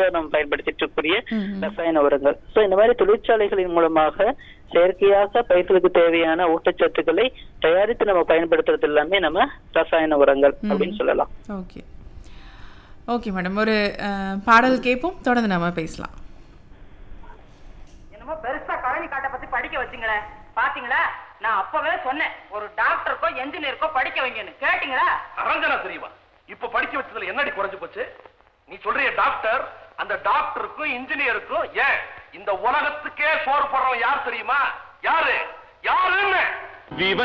நம்ம பயன்படுத்திட்டு இருக்கக்கூடிய ரசாயன உரங்கள் சோ இந்த மாதிரி தொழிற்சாலைகளின் மூலமாக செயற்கையாக பயிர்களுக்கு தேவையான ஊட்டச்சத்துக்களை தயாரித்து நம்ம பயன்படுத்துறது எல்லாமே நம்ம ரசாயன உரங்கள் அப்படின்னு சொல்லலாம் ஓகே ஓகே மேடம் ஒரு அஹ், பாடல் கேட்போம் தொடர்ந்து நம்ம பேசலாம் என்னமோ பெருசா கழனி காட்டை பத்தி படிக்க வச்சுங்களே பாத்தீங்களா நான் அப்பவே சொன்னேன் ஒரு டாக்டருக்கோ என்ஜினியருக்கோ படிக்க வைங்கன்னு கேட்டீங்களா அரஞ்சனா தெரியுமா இப்ப படிக்க வச்சதுல என்னடி குறைஞ்சு போச்சு நீ சொல்றிய டாக்டர் அந்த டாக்டருக்கும் இன்ஜினியருக்கும் ஏன் இந்த உலகத்துக்கே சோறு போடுறவன் யார் தெரியுமா யாரு யாருன்னு